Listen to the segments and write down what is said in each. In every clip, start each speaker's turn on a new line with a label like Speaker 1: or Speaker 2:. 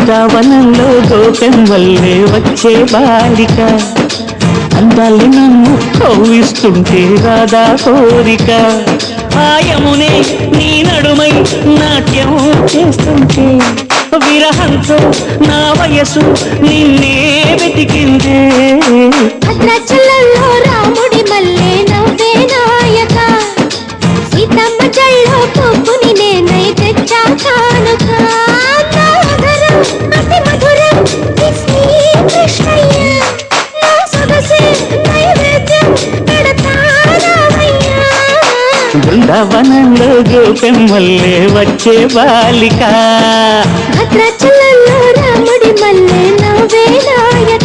Speaker 1: బృందావనంలో గోపెం వల్లే వచ్చే బాలిక అందాలి నన్ను కవ్విస్తుంటే రాదా కోరిక ఆయమునే నీ నడుమై నాట్యం చేస్తుంటే విరహంతో నా వయసు నిన్నే వెతికిందే
Speaker 2: భద్రాచలంలో రాముడి మల్లె నవ్వే నాయక సీతమ్మ జల్లో పువ్వుని నేనై తెచ్చా కానుక నాగరం అతి మధురం ఈ శ్రీ కృష్ణయ్య నా సొగసే నైవేద్యం పెడతానవయ్యా
Speaker 1: బృందావనంలో గోపెం వల్లే వచ్చే బాలిక
Speaker 2: భద్రాచలంలో రాముడి మల్లె నవ్వే నాయక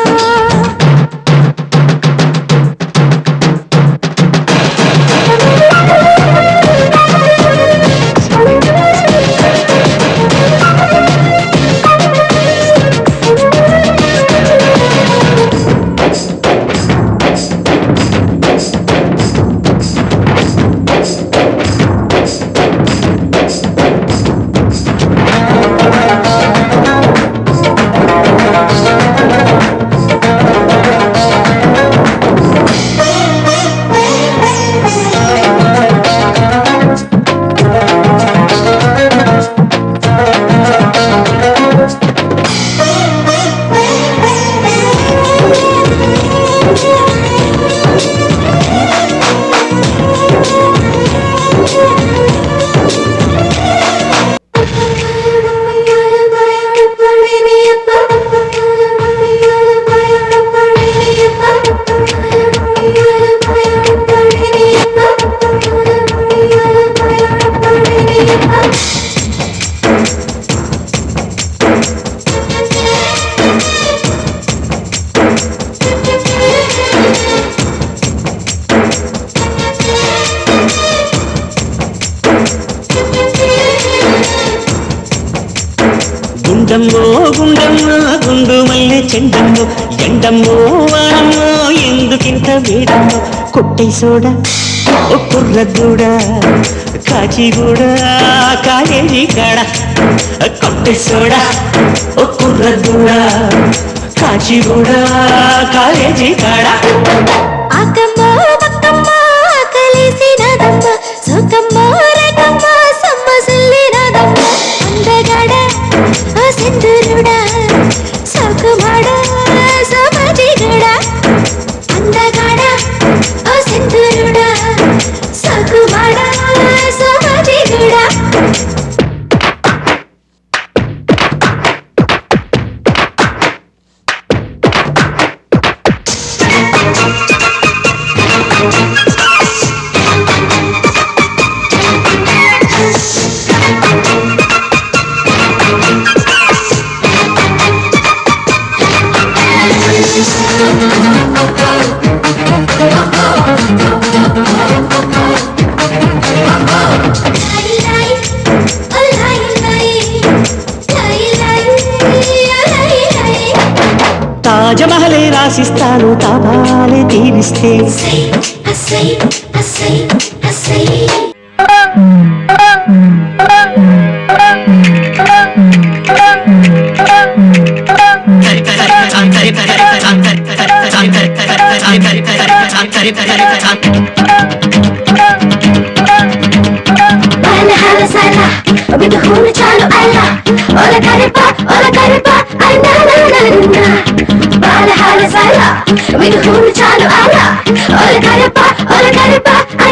Speaker 1: గుండమ్మో గుండమ్మో గుండు మల్లె చెండమ్మో ఎండమ్మో వానమ్మో ఎందుకింత వేడమ్మో కొట్టై సోడా ఓ కుర్రదూడ కాచిగూడ కాలేజీ కాడ కొట్టై సోడా ఓ కుర్రదూడ కాచిగూడ కాలేజీ కాడ
Speaker 2: ఆకమ్మ బక్కమ్మ ఆకలేసినదమ్మ సోకమ్మ రేకమ్మ సమ్మసిల్లినదమ్మ అందగాడ ఆ సింధురుడా సోకుమాడ సమాజిగుడా అందగాడ ఆ సింధురుడా సోకుమాడ సమాజిగుడా
Speaker 1: తాజమహలే రాసిస్తాను తాపాలే తీరిస్తే
Speaker 2: విడుహూలు చాలు అల్లా ఒల కరిప ఒల కరిప బాలహాల సాల విడుహూలు చాలు అల్లా ఒల కరిప ఒల కరిప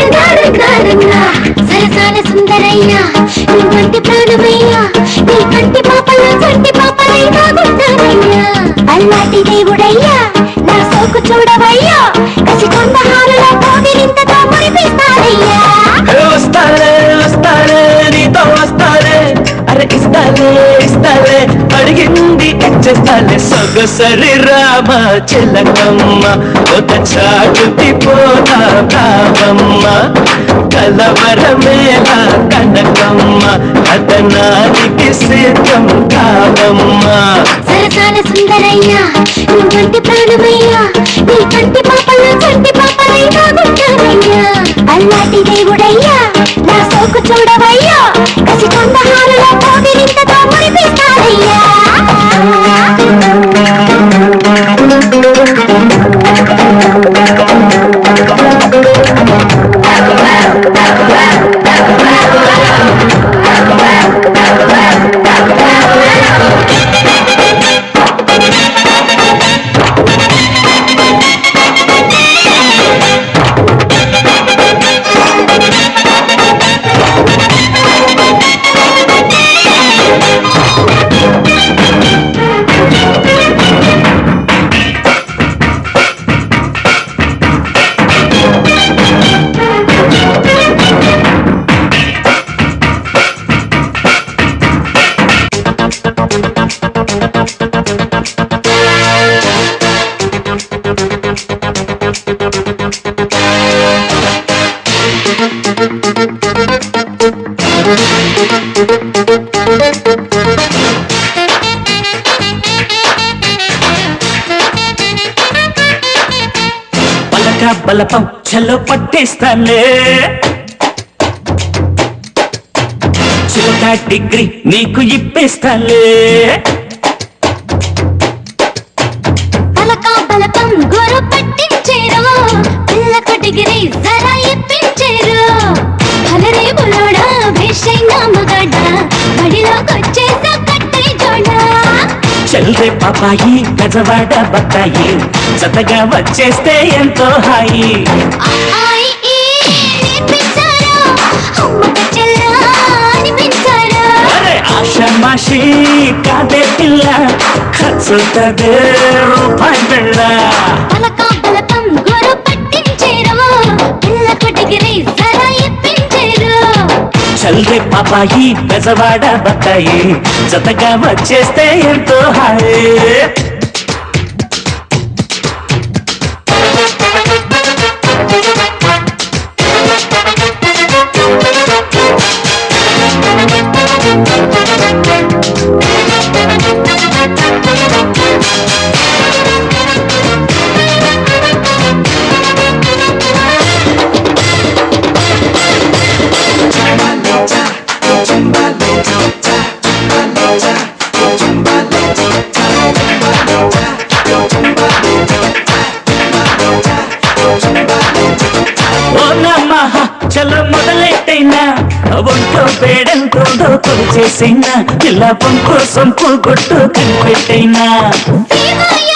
Speaker 2: సరసాల సుందరయ్య నీ వంటి ప్రాణమయ్యా నీ కంటి పాపల కంటి పాపలైనా గుంటానయ్యా అల్లాంటి దేవుడయ్యా నా సోకు చూడవయ్యా కసి కొండ హారులో కోగిలింతతో మురిపిస్తానయ్యా
Speaker 1: వస్తాలే వస్తాలే నీతో వస్తాలే అరే ఇస్తాలే ఇస్తాలే అడిగింది ఇచ్చేస్తాలే సొగసరి రామ చిలకమ్మ ఒక చాటుతి పోతా భావమ్మ కలవరమేళ కనకమ్మ కథనానికి సిద్ధం కావమ్మ
Speaker 2: సరసాల సుందరయ్యా నీ వంటి ప్రాణమయ్యా నీ కంటి పాపల కంటి పాపలైనా గుంటానయ్యా అల్లాంటి దేవుడయ్యా నా సోకు చూడవయ్యా కసి కొండ హారులో కోగిలింతతో మురిపిస్తానయ్యా
Speaker 1: పలక బలపం చలో పట్టేస్తానులే చిలక డిగ్రీ నీకు ఇప్పేస్తానులే
Speaker 2: పలక బలపం గొర్ర పట్టించేరు పిల్లకు డిగ్రీ జరా ఇప్పించేరు హలరే బులోడా వేషైన మగడ బడిలోకొచ్చేసా కట్టై జోడా
Speaker 1: చల్రే పాపాయి గజవాడ బత్తాయి జతగా వచ్చేస్తే ఎంతో హాయి
Speaker 2: ఆయి ఈ నేర్పించారు అమ్మక చెల్లా అనిపించారు
Speaker 1: అరే ఆశ మాషి కాదే పిల్ల ఖర్చుతదే రూపాయి బిళ్ళ
Speaker 2: పలక బలపం గొర్ర పట్టించేరు పిల్లకు డిగ్రీ జరా ఇప్పించేరు
Speaker 1: చల్రే పాపాయి గజవాడ బత్తాయి జతగా వచ్చేస్తే ఎంతో హాయి ఓ నమః చలో మొదలెట్టైనా ఒంట్లో పేడంతో తొలి చేసైనా ఇలా పొంపు సొంపు కొట్టు కనిపెట్టైనా
Speaker 2: శివాయ